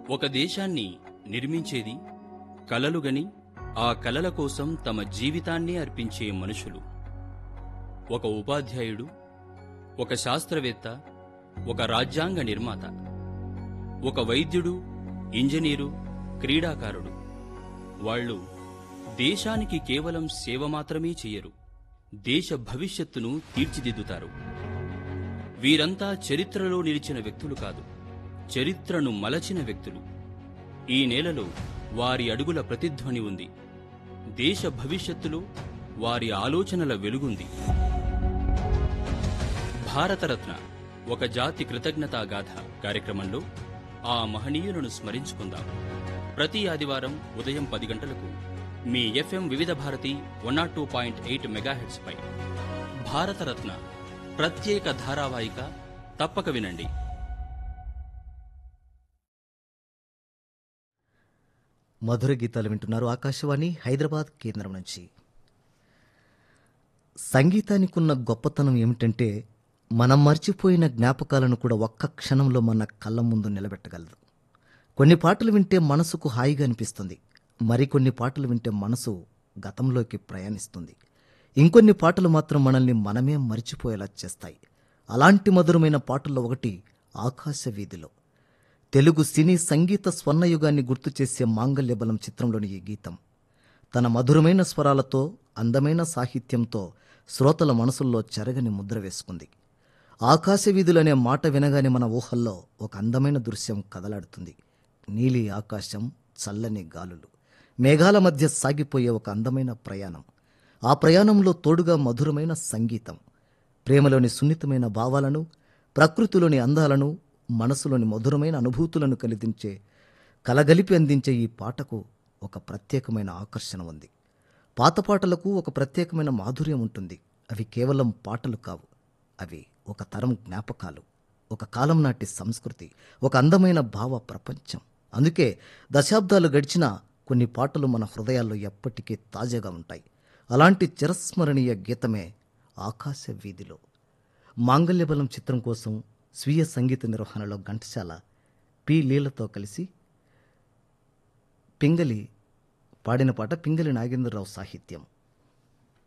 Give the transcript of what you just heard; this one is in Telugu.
ఒక దేశాన్ని నిర్మించేది కలలుగని ఆ కలల కోసం తమ జీవితాన్ని అర్పించే మనుషులు ఒక ఉపాధ్యాయుడు ఒక శాస్త్రవేత్త ఒక రాజ్యాంగ నిర్మాత ఒక వైద్యుడు ఇంజనీరు క్రీడాకారుడు వాళ్ళు దేశానికి కేవలం సేవ మాత్రమే చెయ్యరు దేశ భవిష్యత్తును తీర్చిదిద్దుతారు వీరంతా చరిత్రలో నిలిచిన వ్యక్తులు కాదు చరిత్రను మలచిన వ్యక్తులు ఈ నేలలో వారి అడుగుల ప్రతిధ్వని ఉంది దేశ భవిష్యత్తులో వారి ఆలోచనల వెలుగుంది భారతరత్న ఒక జాతి కృతజ్ఞతా గాథ కార్యక్రమంలో ఆ మహనీయులను స్మరించుకుందాం ప్రతి ఆదివారం ఉదయం పది గంటలకు మీ FM Vividh Bharati one nought two point eight megahertz పై భారతరత్న ప్రత్యేక ధారావాహిక తప్పక వినండి మధుర గీతాలు వింటున్నారు ఆకాశవాణి హైదరాబాద్ కేంద్రం నుంచి సంగీతానికి ఉన్న గొప్పతనం ఏమిటంటే మనం మర్చిపోయిన జ్ఞాపకాలను కూడా ఒక్క క్షణంలో మన కళ్ళ ముందు నిలబెట్టగలదు కొన్ని పాటలు వింటే మనసుకు హాయిగా అనిపిస్తుంది మరికొన్ని పాటలు వింటే మనసు గతంలోకి ప్రయాణిస్తుంది ఇంకొన్ని పాటలు మాత్రం మనల్ని మనమే మర్చిపోయేలా చేస్తాయి అలాంటి మధురమైన పాటల్లో ఒకటి ఆకాశ వీధిలో తెలుగు సినీ సంగీత స్వర్ణయుగాన్ని గుర్తు చేసే మాంగల్యబలం చిత్రంలోని ఈ గీతం తన మధురమైన స్వరాలతో అందమైన సాహిత్యంతో శ్రోతల మనసుల్లో చెరగని ముద్ర వేసుకుంది ఆకాశ వీధులు అనే మాట వినగానే మన ఊహల్లో ఒక అందమైన దృశ్యం కదలాడుతుంది నీలి ఆకాశం చల్లని గాలులు మేఘాల మధ్య సాగిపోయే ఒక అందమైన ప్రయాణం ఆ ప్రయాణంలో తోడుగా మధురమైన సంగీతం ప్రేమలోని సున్నితమైన భావాలను ప్రకృతిలోని అందాలను మనసులోని మధురమైన అనుభూతులను కలిగించే కలగలిపి అందించే ఈ పాటకు ఒక ప్రత్యేకమైన ఆకర్షణ ఉంది పాత పాటలకు ఒక ప్రత్యేకమైన మాధుర్యం ఉంటుంది అవి కేవలం పాటలు కావు అవి ఒక తరం జ్ఞాపకాలు ఒక కాలం నాటి సంస్కృతి ఒక అందమైన భావ ప్రపంచం అందుకే దశాబ్దాలు గడిచినా కొన్ని పాటలు మన హృదయాల్లో ఎప్పటికీ తాజాగా ఉంటాయి అలాంటి చిరస్మరణీయ గీతమే ఆకాశ వీధిలో మాంగల్యబలం చిత్రం కోసం స్వీయ సంగీత నిర్వహణలో ఘంటసాల పి లీలతో కలిసి పింగళి పాడిన పాట పింగళి నాగేంద్రరావు సాహిత్యం